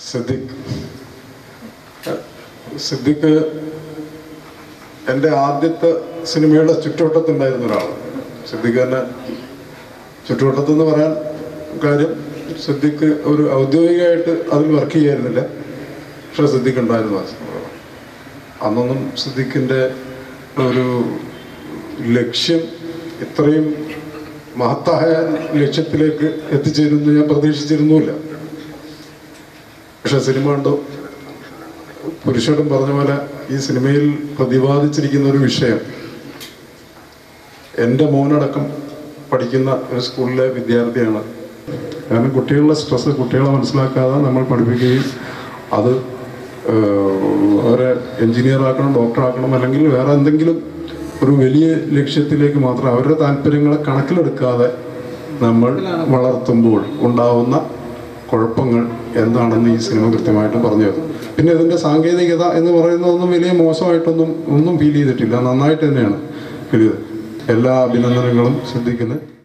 സിദ്ദിഖ് സിദ്ദിഖ് എൻ്റെ ആദ്യത്തെ സിനിമയുടെ ചുറ്റുവട്ടത്തുണ്ടായിരുന്ന ഒരാളാണ് സിദ്ദിഖ് തന്നെ ചുറ്റുവട്ടത്തെന്ന് പറയാൻ കാര്യം സിദ്ദിഖ് ഒരു ഔദ്യോഗികമായിട്ട് അതിൽ വർക്ക് ചെയ്യായിരുന്നില്ല പക്ഷെ സിദ്ദിഖ് ഉണ്ടായിരുന്നു ആ സിനിമ. അന്നൊന്നും സിദ്ദിഖിൻ്റെ ഒരു ലക്ഷ്യം ഇത്രയും മഹത്തായ ലക്ഷ്യത്തിലേക്ക് എത്തിച്ചേരുമെന്ന് ഞാൻ പ്രതീക്ഷിച്ചിരുന്നുമില്ല പക്ഷെ സിനിമ കണ്ടു പുരുഷോട്ടം പറഞ്ഞ പോലെ ഈ സിനിമയിൽ പ്രതിപാദിച്ചിരിക്കുന്ന ഒരു വിഷയം എൻ്റെ മോനടക്കം പഠിക്കുന്ന ഒരു സ്കൂളിലെ വിദ്യാർത്ഥിയാണ് കാരണം കുട്ടികളുടെ സ്ട്രെസ് കുട്ടികളെ മനസ്സിലാക്കാതെ നമ്മൾ പഠിപ്പിക്കുകയും അത് ഏഹ്, അവരെ എഞ്ചിനീയർ ആക്കണം ഡോക്ടർ ആക്കണം അല്ലെങ്കിൽ വേറെ എന്തെങ്കിലും ഒരു വലിയ ലക്ഷ്യത്തിലേക്ക് മാത്രം അവരുടെ താല്പര്യങ്ങളെ കണക്കിലെടുക്കാതെ നമ്മൾ വളർത്തുമ്പോൾ ഉണ്ടാവുന്ന കുഴപ്പങ്ങൾ എന്താണെന്ന് ഈ സിനിമ കൃത്യമായിട്ട് പറഞ്ഞു തരും പിന്നെ ഇതിൻ്റെ സാങ്കേതികത എന്ന് പറയുന്നതൊന്നും വലിയ മോശമായിട്ടൊന്നും ഒന്നും ഫീൽ ചെയ്തിട്ടില്ല നന്നായിട്ട് തന്നെയാണ് ഫീൽ ചെയ്തത് എല്ലാ അഭിനന്ദനങ്ങളും ശ്രദ്ധിക്കുന്നത്